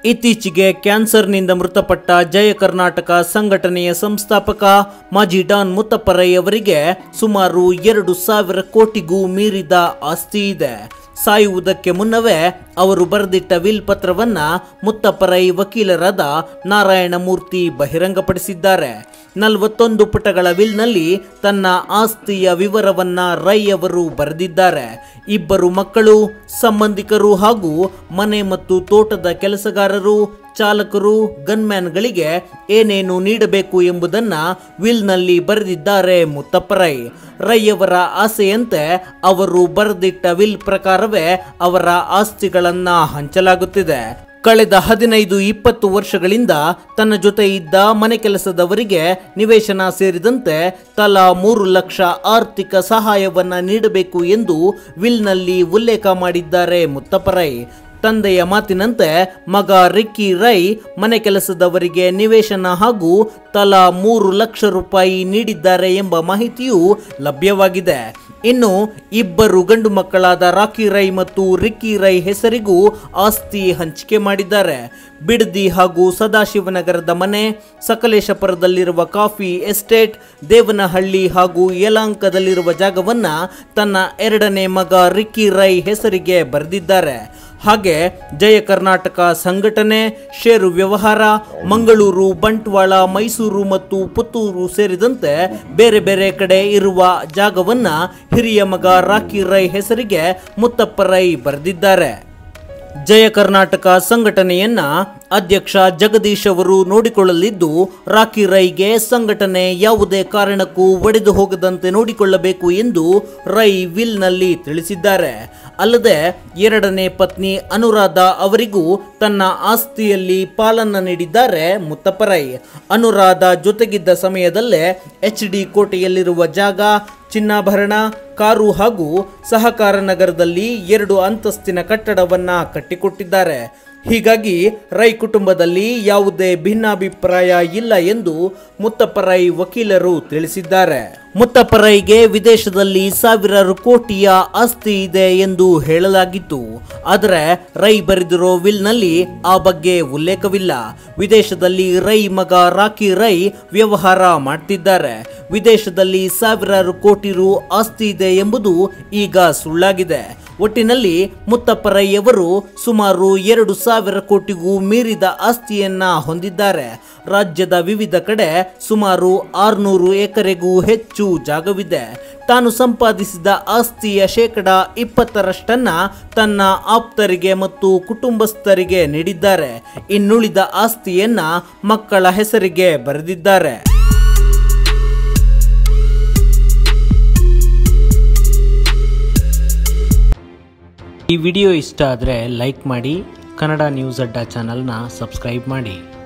ಇತ್ತೀಚೆಗೆ ಕ್ಯಾನ್ಸರ್ನಿಂದ ಮೃತಪಟ್ಟ ಜಯ ಕರ್ನಾಟಕ ಸಂಘಟನೆಯ ಸಂಸ್ಥಾಪಕ ಮಾಜಿ ಡಾನ್ ಮುತ್ತಪ್ಪರೈ ಅವರಿಗೆ ಸುಮಾರು ಎರಡು ಸಾವಿರ ಕೋಟಿಗೂ ಮೀರಿದ ಆಸ್ತಿ ಇದೆ ಸಾಯುವುದಕ್ಕೆ ಮುನ್ನವೇ ಅವರು ಬರೆದಿಟ್ಟ ವಿಲ್ ಪತ್ರವನ್ನ ಮುತ್ತಪ್ಪರೈ ವಕೀಲರಾದ ನಾರಾಯಣಮೂರ್ತಿ ಬಹಿರಂಗಪಡಿಸಿದ್ದಾರೆ ನಲವತ್ತೊಂದು ಪುಟಗಳ ವಿಲ್ನಲ್ಲಿ ತನ್ನ ಆಸ್ತಿಯ ವಿವರವನ್ನ ರೈ ಅವರು ಬರೆದಿದ್ದಾರೆ ಇಬ್ಬರು ಮಕ್ಕಳು ಸಂಬಂಧಿಕರು ಹಾಗೂ ಮನೆ ಮತ್ತು ತೋಟದ ಕೆಲಸಗಾರರು ಚಾಲಕರು ಗನ್ಮ್ಯಾನ್ಗಳಿಗೆ ಏನೇನು ನೀಡಬೇಕು ಎಂಬುದನ್ನ ವಿಲ್ನಲ್ಲಿ ಬರೆದಿದ್ದಾರೆ ಮುತ್ತಪ್ಪರೈ ರೈ ಅವರ ಆಸೆಯಂತೆ ಅವರು ಬರೆದಿಟ್ಟ ವಿಲ್ ಪ್ರಕಾರವೇ ಅವರ ಆಸ್ತಿಗಳನ್ನ ಹಂಚಲಾಗುತ್ತಿದೆ ಕಳೆದ ಹದಿನೈದು ಇಪ್ಪತ್ತು ವರ್ಷಗಳಿಂದ ತನ್ನ ಜೊತೆ ಇದ್ದ ಮನೆ ಕೆಲಸದವರಿಗೆ ನಿವೇಶನ ಸೇರಿದಂತೆ ತಲಾ ಮೂರು ಲಕ್ಷ ಆರ್ಥಿಕ ಸಹಾಯವನ್ನ ನೀಡಬೇಕು ಎಂದು ವಿಲ್ನಲ್ಲಿ ಉಲ್ಲೇಖ ಮಾಡಿದ್ದಾರೆ ಮುತ್ತಪ್ಪರೈ ತಂದೆಯ ಮಾತಿನಂತೆ ಮಗ ರಿಕ್ಕಿ ರೈ ಮನೆ ಕೆಲಸದವರಿಗೆ ನಿವೇಶನ ಹಾಗೂ ತಲಾ ಮೂರು ಲಕ್ಷ ರೂಪಾಯಿ ನೀಡಿದ್ದಾರೆ ಎಂಬ ಮಾಹಿತಿಯೂ ಲಭ್ಯವಾಗಿದೆ ಇನ್ನು ಇಬ್ಬರು ಗಂಡು ಮಕ್ಕಳಾದ ರಾಕಿ ರೈ ಮತ್ತು ರಿಕ್ಕಿ ರೈ ಹೆಸರಿಗೂ ಆಸ್ತಿ ಹಂಚಿಕೆ ಮಾಡಿದ್ದಾರೆ ಬಿಡದಿ ಹಾಗೂ ಸದಾಶಿವನಗರದ ಮನೆ ಸಕಲೇಶಪುರದಲ್ಲಿರುವ ಕಾಫಿ ಎಸ್ಟೇಟ್ ದೇವನಹಳ್ಳಿ ಹಾಗೂ ಯಲಾಂಕದಲ್ಲಿರುವ ಜಾಗವನ್ನ ತನ್ನ ಎರಡನೇ ಮಗ ರಿಕ್ಕಿ ರೈ ಹೆಸರಿಗೆ ಬರೆದಿದ್ದಾರೆ ಹಾಗೆ ಜಯ ಕರ್ನಾಟಕ ಸಂಘಟನೆ ಷೇರು ವ್ಯವಹಾರ ಮಂಗಳೂರು ಬಂಟ್ವಾಳ ಮೈಸೂರು ಮತ್ತು ಪುತ್ತೂರು ಸೇರಿದಂತೆ ಬೇರೆ ಬೇರೆ ಕಡೆ ಇರುವ ಜಾಗವನ್ನ ಹಿರಿಯ ಮಗ ರಾಕಿ ರೈ ಹೆಸರಿಗೆ ಮುತ್ತಪ್ಪ ರೈ ಬರೆದಿದ್ದಾರೆ ಜಯ ಕರ್ನಾಟಕ ಸಂಘಟನೆಯನ್ನ ಅಧ್ಯಕ್ಷ ಜಗದೀಶ್ ಅವರು ನೋಡಿಕೊಳ್ಳಲಿದ್ದು ರಾಕಿ ರೈಗೆ ಸಂಘಟನೆ ಯಾವುದೇ ಕಾರಣಕ್ಕೂ ಒಡೆದು ಹೋಗದಂತೆ ನೋಡಿಕೊಳ್ಳಬೇಕು ಎಂದು ರೈ ವಿಲ್ನಲ್ಲಿ ತಿಳಿಸಿದ್ದಾರೆ ಅಲ್ಲದೆ ಎರಡನೇ ಪತ್ನಿ ಅನುರಾಧ ಅವರಿಗೂ ತನ್ನ ಆಸ್ತಿಯಲ್ಲಿ ಪಾಲನ್ನ ನೀಡಿದ್ದಾರೆ ಮುತ್ತಪ್ಪರೈ ಅನುರಾಧ ಜೊತೆಗಿದ್ದ ಸಮಯದಲ್ಲೇ ಎಚ್ ಡಿ ಕೋಟೆಯಲ್ಲಿರುವ ಜಾಗ ಚಿನ್ನಾಭರಣ ಕಾರು ಹಾಗೂ ಸಹಕಾರ ನಗರದಲ್ಲಿ ಎರಡು ಅಂತಸ್ತಿನ ಕಟ್ಟಡವನ್ನ ಕಟ್ಟಿಕೊಟ್ಟಿದ್ದಾರೆ ಹೀಗಾಗಿ ರೈ ಕುಟುಂಬದಲ್ಲಿ ಯಾವುದೇ ಭಿನ್ನಾಭಿಪ್ರಾಯ ಇಲ್ಲ ಎಂದು ಮುತ್ತಪ್ಪರೈ ವಕೀಲರು ತಿಳಿಸಿದ್ದಾರೆ ಮುತ್ತಪ್ಪರೈಗೆ ವಿದೇಶದಲ್ಲಿ ಸಾವಿರಾರು ಕೋಟಿಯ ಆಸ್ತಿ ಇದೆ ಎಂದು ಹೇಳಲಾಗಿತ್ತು ಆದರೆ ರೈ ಬರೆದಿರೋ ವಿಲ್ನಲ್ಲಿ ಆ ಬಗ್ಗೆ ಉಲ್ಲೇಖವಿಲ್ಲ ವಿದೇಶದಲ್ಲಿ ರೈ ಮಗ ರಾಕಿ ರೈ ವ್ಯವಹಾರ ಮಾಡ್ತಿದ್ದಾರೆ ವಿದೇಶದಲ್ಲಿ ಸಾವಿರಾರು ಕೋಟಿ ರು ಆಸ್ತಿ ಇದೆ ಎಂಬುದು ಈಗ ಸುಳ್ಳಾಗಿದೆ ಒಟ್ಟಿನಲ್ಲಿ ಮುತ್ತಪ್ಪರಯ್ಯವರು ಸುಮಾರು ಎರಡು ಸಾವಿರ ಕೋಟಿಗೂ ಮೀರಿದ ಆಸ್ತಿಯನ್ನ ಹೊಂದಿದ್ದಾರೆ ರಾಜ್ಯದ ವಿವಿಧ ಕಡೆ ಸುಮಾರು ಆರ್ನೂರು ಎಕರೆಗೂ ಹೆಚ್ಚು ಜಾಗವಿದೆ ತಾನು ಸಂಪಾದಿಸಿದ ಆಸ್ತಿಯ ಶೇಕಡ ಇಪ್ಪತ್ತರಷ್ಟನ್ನ ತನ್ನ ಆಪ್ತರಿಗೆ ಮತ್ತು ಕುಟುಂಬಸ್ಥರಿಗೆ ನೀಡಿದ್ದಾರೆ ಇನ್ನುಳಿದ ಆಸ್ತಿಯನ್ನ ಮಕ್ಕಳ ಹೆಸರಿಗೆ ಬರೆದಿದ್ದಾರೆ ಈ ವಿಡಿಯೋ ಇಷ್ಟ ಆದರೆ ಲೈಕ್ ಮಾಡಿ ಕನ್ನಡ ನ್ಯೂಸ್ ಅಡ್ಡ ಚಾನಲ್ನ ಸಬ್ಸ್ಕ್ರೈಬ್ ಮಾಡಿ